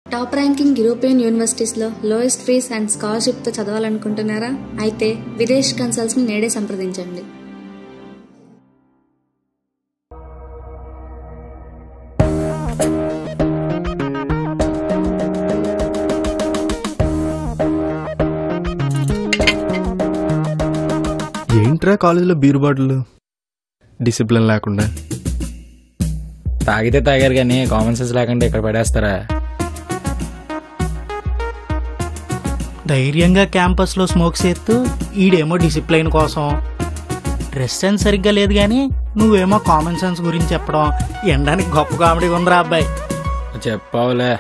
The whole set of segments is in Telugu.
టాప్ ర్యాంకింగ్ యూరోపియన్ యూనివర్సిటీస్లో లోయెస్ట్ ఫీస్ అండ్ స్కాలర్షిప్తో చదవాలనుకుంటున్నారా అయితే విదేశ్ కన్సల్ట్స్ని నేడే సంప్రదించండి ఏంట్రా కాలేజీలో బీర్ బాటిల్ డిసిప్లిన్ లేకుండా తాగితే తాగారు కానీ కామన్ సెన్స్ లేకుండా ఇక్కడ పడేస్తారా ధైర్యంగా క్యాంపస్లో స్మోక్ చేస్తూ ఈడేమో డిసిప్లైన్ కోసం డ్రెస్ సెన్స్ సరిగ్గా లేదు కానీ నువ్వేమో కామన్ సెన్స్ గురించి చెప్పడం ఎండానికి గొప్ప కామెడీ ఉందిరా అబ్బాయి చెప్పావులే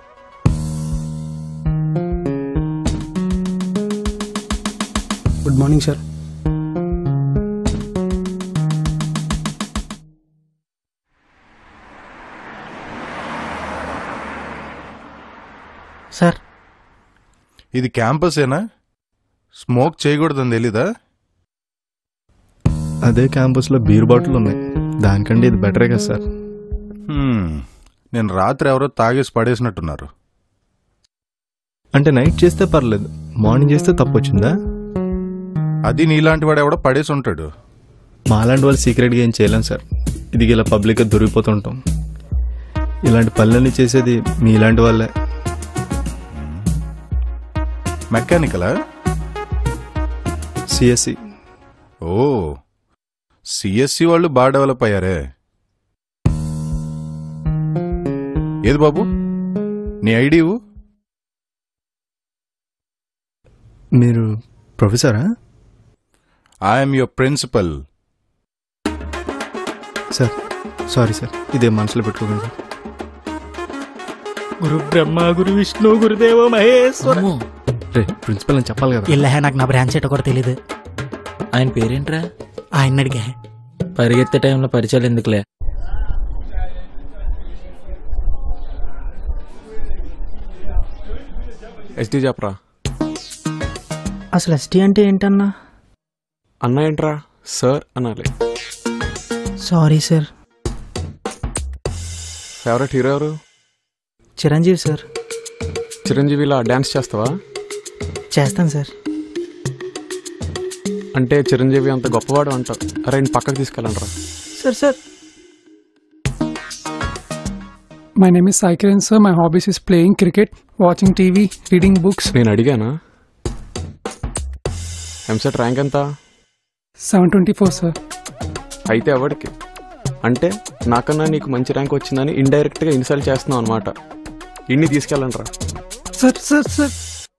గుడ్ మార్నింగ్ సార్ సార్ ఇది క్యాంపసేనా స్మోక్ చేయకూడదని తెలీదా అదే క్యాంపస్లో బీర్ బాటిల్ ఉన్నాయి దానికంటే ఇది బెటరే కదా సార్ హ్మ్, నేను రాత్రి ఎవరో తాగేసి పడేసినట్టున్నారు అంటే నైట్ చేస్తే పర్లేదు మార్నింగ్ చేస్తే తప్పు వచ్చిందా అది నీలాంటి వాడు ఎవడో పడేసి ఉంటాడు మాలాంటి వాళ్ళు సీక్రెట్గా ఏం చేయలేం సార్ ఇది ఇలా పబ్లిక్గా దొరికిపోతుంటాం ఇలాంటి పనులన్నీ చేసేది మీలాంటి వాళ్ళే మెకానికలా సిఎస్సి ఓ సిఎస్సి వాళ్ళు బాగా డెవలప్ అయ్యారే ఏది బాబు నీ ఐడి ఇవ్వు. మీరు ప్రొఫెసరా I'm your principal sir sorry sir ఇదే మనసులో పెట్టుకోకండి సార్ గురు బ్రహ్మ గురు విష్ణు గురుదేవ మహేశ్వర రే ప్రిన్సిపల్ అని చెప్పాలి కదా ఇల్లహే నాకు నా బ్రాంచ్ ఎటో కూడా తెలియదు ఆయన పేరేంట్రా ఆయన అడిగా పరిగెత్తే టైంలో పరిచయాలు ఎందుకులే ఎస్టీ చెప్పరా అసలు ఎస్టీ అంటే ఏంటన్నా అన్న ఏంట్రా సార్ అనాలి సారీ సార్ ఫేవరెట్ హీరో ఎవరు చిరంజీవి సార్ చిరంజీవిలా డ్యాన్స్ చేస్తావా చేస్తాను సార్ అంటే చిరంజీవి అంత గొప్పవాడు అంటావు అరే నేను పక్కకు తీసుకెళ్ళండిరా sir sir My name is Sai Kiran, sir. My hobbies is playing cricket, watching TV, reading books. నేను అడిగానా ఎంసెట్ ర్యాంక్ ఎంత 724, sir. అయితే ఎవడికి అంటే నాకన్నా నీకు మంచి ర్యాంక్ వచ్చిందని ఇండైరెక్ట్గా ఇన్సల్ట్ చేస్తున్నావు అనమాట ఇన్ని తీసుకెళ్ళండిరా Sir, sir, sir.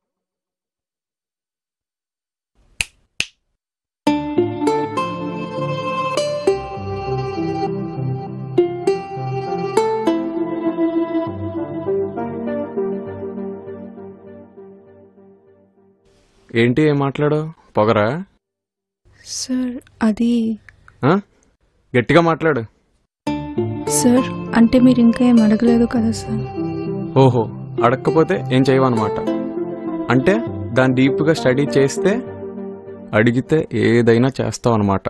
ఏంటి ఏం మాట్లాడు పొగరా సార్ అది ఆ? గట్టిగా మాట్లాడు సార్ అంటే మీరు ఇంకా ఏం అడగలేదు కదా సార్ ఓహో అడగకపోతే ఏం చేయవన్నమాట అంటే దాన్ని డీప్గా స్టడీ చేస్తే అడిగితే ఏదైనా చేస్తావు అనమాట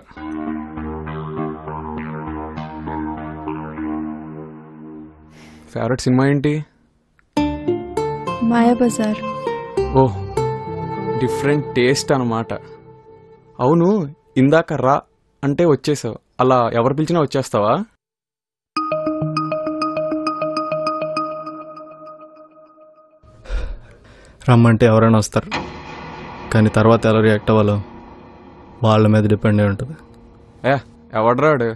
ఫేవరెట్ సినిమా ఏంటి మాయాబజార్ ఓహ్ డిఫరెంట్ టేస్ట్ అనమాట అవును ఇందాక రా అంటే వచ్చేసావు అలా ఎవరు పిలిచినా వచ్చేస్తావా రమ్మంటే ఎవరైనా వస్తారు కానీ తర్వాత ఎలా రియాక్ట్ అవ్వాలో వాళ్ళ మీద డిపెండ్ అయి ఉంటుంది ఏ ఎవడ్రాడు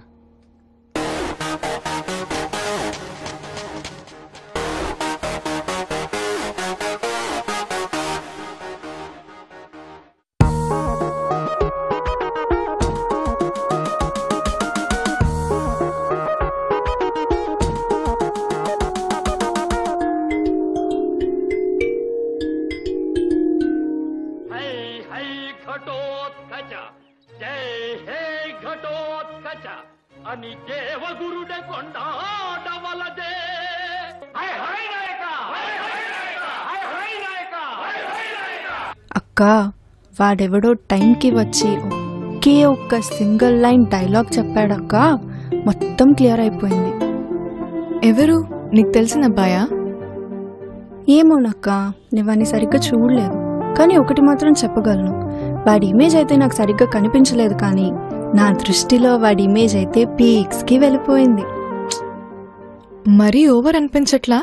హై హై ఘటోత్కచ జై హే ఘటోత్కచ అని దేవగురుడ కొండాడవలదే హై హై నాయక హై హై నాయక హై హై నాయక హై హై నాయక అక్క వాడెవడో టైంకి వచ్చి ఒకే ఒక్క సింగిల్ లైన్ డైలాగ్ చెప్పాడక్క మొత్తం క్లియర్ అయిపోయింది ఎవరు నీకు తెలిసిన అబ్బాయా ఏమోనక్క నేను వాడిని సరిగ్గా చూడలేదు కానీ ఒకటి మాత్రం చెప్పగలను వాడి ఇమేజ్ అయితే నాకు సరిగ్గా కనిపించలేదు కానీ నా దృష్టిలో వాడి ఇమేజ్ అయితే పీక్స్కి వెళ్ళిపోయింది మరీ ఓవర్ అనిపించట్లా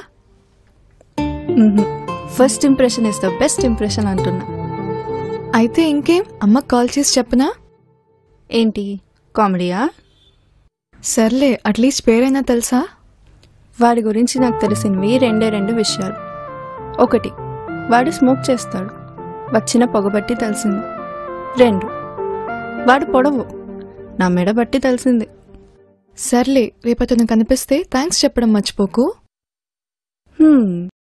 first impression is the best impression అంటున్నా అయితే ఇంకేం అమ్మకు కాల్ చేసి చెప్పనా ఏంటి కామెడీయా సర్లే అట్లీస్ట్ పేరైనా తెలుసా వాడి గురించి నాకు తెలిసినవి రెండే రెండు విషయాలు ఒకటి వాడు స్మోక్ చేస్తాడు వచ్చిన పొగబట్టి తెలిసింది రెండు వాడు పొడవు నా మెడ బట్టి తెలిసింది సర్లే రేపతను కనిపిస్తే థ్యాంక్స్ చెప్పడం మర్చిపోకు హ్మ్,